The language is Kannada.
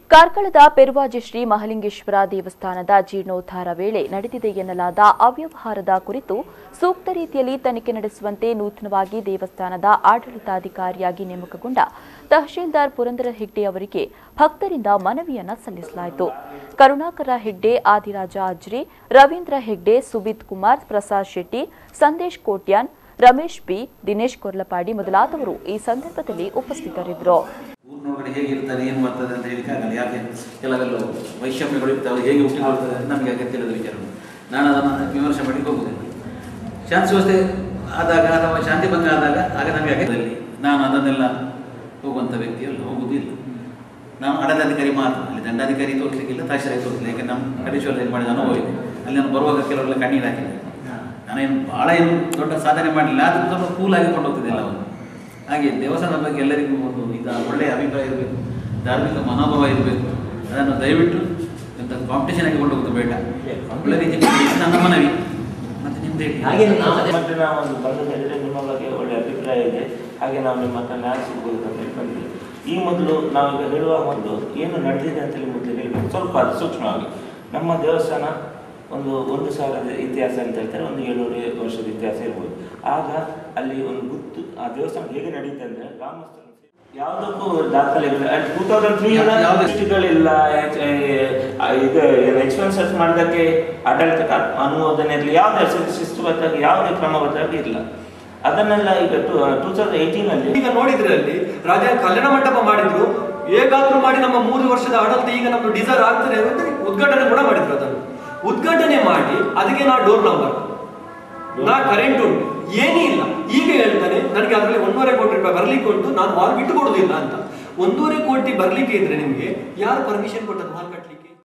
ಕಾರ್ಕಳದ ಪೆರುವಾಜಿ ಶ್ರೀ ಮಹಲಿಂಗೇಶ್ವರ ದೇವಸ್ಥಾನದ ಜೀರ್ಣೋದ್ಧಾರ ವೇಳೆ ನಡೆದಿದೆ ಎನ್ನಲಾದ ಅವ್ಯವಹಾರದ ಕುರಿತು ಸೂಕ್ತ ರೀತಿಯಲ್ಲಿ ತನಿಖೆ ನಡೆಸುವಂತೆ ನೂತನವಾಗಿ ದೇವಸ್ಥಾನದ ಆಡಳಿತಾಧಿಕಾರಿಯಾಗಿ ನೇಮಕಗೊಂಡ ತಹಶೀಲ್ದಾರ್ ಪುರಂದರ ಹೆಗ್ಡೆ ಅವರಿಗೆ ಭಕ್ತರಿಂದ ಮನವಿಯನ್ನ ಸಲ್ಲಿಸಲಾಯಿತು ಕರುಣಾಕರ ಹೆಗ್ಡೆ ಆದಿರಾಜ ಅಜ್ರಿ ರವೀಂದ್ರ ಹೆಗ್ಡೆ ಸುಬಿತ್ ಕುಮಾರ್ ಪ್ರಸಾದ್ ಶೆಟ್ಟಿ ಸಂದೇಶ್ ಕೋಟ್ಯಾನ್ ರಮೇಶ್ ಬಿ ದಿನೇಶ್ ಕೊರ್ಲಪಾಡಿ ಮೊದಲಾದವರು ಈ ಸಂದರ್ಭದಲ್ಲಿ ಉಪಸ್ಥಿತರಿದ್ದರು ಊರಿನೊಳಗಡೆ ಹೇಗೆ ಇರ್ತಾರೆ ಏನು ಮಾಡ್ತಾರೆ ಅಂತ ಹೇಳಿಕ್ಕೆ ಆಗಲ್ಲ ಯಾಕೆ ಕೆಲವೆಲ್ಲ ವೈಷಮ್ಯಗಳು ಇರ್ತಾವೆ ಹೇಗೆ ಹುಟ್ಟಿಕೊಳ್ತದೆ ಅಂತ ನಮಗೆ ಅಗತ್ಯ ಇಲ್ಲದ ವಿಚಾರ ನಾನು ಅದನ್ನು ವಿಮರ್ಶೆ ಮಾಡಲಿಕ್ಕೆ ಹೋಗುವುದಿಲ್ಲ ಶಾಂತಿ ವ್ಯವಸ್ಥೆ ಆದಾಗ ಅಥವಾ ಶಾಂತಿ ಭಂಗ ಆದಾಗ ಆಗ ನಮಗೆ ಅಗತ್ಯದಲ್ಲಿ ನಾನು ಅದನ್ನೆಲ್ಲ ಹೋಗುವಂಥ ವ್ಯಕ್ತಿಯಲ್ಲ ಹೋಗುವುದಿಲ್ಲ ನಾನು ಆಡಳಿತಾಧಿಕಾರಿ ಮಾತ್ರ ಅಲ್ಲಿ ದಂಡಾಧಿಕಾರಿ ತೋರಿಸಲಿಕ್ಕಿಲ್ಲ ತಹಶೀಲ್ದಾರಿ ತೋರಿಸಲಿಲ್ಲ ಯಾಕೆ ನಮ್ಮ ಕಡೇಶ್ವರದಲ್ಲಿ ಮಾಡಿದ ಅನುಭವ ಇದೆ ಅಲ್ಲಿ ನಾನು ಬರುವಾಗ ಕೆಲವರೆಲ್ಲ ಕಣ್ಣೀರು ಹಾಕಿದೆ ನಾನೇನು ಭಾಳ ಏನು ದೊಡ್ಡ ಸಾಧನೆ ಮಾಡಲಿಲ್ಲ ಅದು ಸ್ವಲ್ಪ ಕೂಲಾಗಿ ಕೊಂಡೋಗ್ತಿದೆ ಎಲ್ಲವನ್ನು ಹಾಗೆ ದೇವಸ್ಥಾನದ ಬಗ್ಗೆ ಎಲ್ಲರಿಗೂ ಒಂದು ಇದು ಒಳ್ಳೆಯ ಅಭಿಪ್ರಾಯ ಇರಬೇಕು ಧಾರ್ಮಿಕ ಮನೋಭಾವ ಇರಬೇಕು ಅದನ್ನು ದಯವಿಟ್ಟು ಎಂಥ ಕಾಂಪಿಟೇಷನ್ ಆಗಿ ಕೊಂಡೋಗೋದು ಬೇಡ ಒಳ್ಳೆ ರೀತಿ ನನ್ನ ಮನವಿ ಮತ್ತೆ ನಿಮ್ದು ಹೇಳಿ ಹಾಗೆ ನಾವು ಮತ್ತೆ ನಾವು ಒಂದು ಬಂದು ಹೇಳಿದ್ರೆ ನಿಮ್ಮ ಬಗ್ಗೆ ಒಳ್ಳೆ ಅಭಿಪ್ರಾಯ ಇದೆ ಹಾಗೆ ನಾವು ನಿಮ್ಮ ಹತ್ರ ನ್ಯಾಯ ಸಿಗ್ಬೋದು ಅಂತ ಹೇಳಿ ಬಂದ್ವಿ ಈ ಮೊದಲು ನಾವು ಈಗ ಹೇಳುವ ಮೊದಲು ಏನು ನಡೆದಿದೆ ಅಂತೇಳಿ ಮೊದಲು ಹೇಳಬೇಕು ಸ್ವಲ್ಪ ಅದು ಸೂಕ್ಷ್ಮವಾಗಿ ನಮ್ಮ ದೇವಸ್ಥಾನ ಒಂದು ಒಂದು ಸಾವಿರದ ಇತಿಹಾಸ ಅಂತ ಹೇಳ್ತಾರೆ ಒಂದು ಏಳುವರೆ ವರ್ಷದ ಇತಿಹಾಸ ಇರ್ಬೋದು ಆಗ ಅಲ್ಲಿ ಒಂದು ಗುತ್ತು ಆ ದೇವಸ್ಥಾನ ಹೇಗೆ ನಡೀತೆ ಅಂದರೆ ಗ್ರಾಮಸ್ಥರು ಯಾವುದಕ್ಕೂ ದಾಖಲೆಗಳು ಟೂ ತೌಸಂಡ್ ತ್ರೀ ಯಾವ್ದು- ಲಿಸ್ಟ್ಗಳಿಲ್ಲ ಇದು ಎಕ್ಸ್ಪೆನ್ಸಸ್ ಮಾಡೋದಕ್ಕೆ ಆಡಳಿತ ಕಾ- ಅನುಮೋದನೆ ಇರಲಿ ಯಾವುದೇ ಶಿಸ್ತುಬದ್ಧವಾಗಿ ಯಾವುದೇ ಕ್ರಮಬದ್ಧವಾಗಿ ಇಲ್ಲ ಅದನ್ನೆಲ್ಲ ಈಗ ಟೂ ಟೂ ತೌಸಂಡ್ ಏಯ್ಟೀನಲ್ಲಿ ಈಗ ನೋಡಿದ್ರೆ ಅಲ್ಲಿ ರಾಜ ಕಲ್ಯಾಣ ಮಂಟಪ ಮಾಡಿದ್ರು ಹೇಗಾದ್ರೂ ಮಾಡಿ ನಮ್ಮ ಮೂರು ವರ್ಷದ ಆಡಳಿತ ಈಗ ನಮ್ದು ಡಿಸೈರ್ ಆಗ್ತದೆ ಅಂತ ಉದ್ಘಾಟನೆ ಕೂಡ ಮಾಡಿದ್ರು ಅದನ್ನು ಉದ್ಘಾಟನೆ ಮಾಡಿ ಅದಕ್ಕೆ ನಾ ಡೋರ್ ನಂಬರ್ ನಾ ಕರೆಂಟ್ ಉಂಟು ಏನೇ ಇಲ್ಲ ಈಗ ಹೇಳ್ತಾನೆ ನನಗೆ ಅದರಲ್ಲಿ ಒಂದೂವರೆ ಕೋಟಿ ರೂಪಾಯಿ ಬರ್ಲಿಕ್ಕೆ ಉಂಟು ನಾನು ವಾಲ್ ಬಿಟ್ಟು ಕೊಡುದಿಲ್ಲ ಅಂತ ಒಂದೂವರೆ ಕೋಟಿ ಬರ್ಲಿಕ್ಕೆ ಇದ್ರೆ ನಿಮ್ಗೆ ಯಾರು ಪರ್ಮಿಷನ್ ಕೊಟ್ಟದ್ದು ವಾಲ್ ಕಟ್ಟಲಿಕ್ಕೆ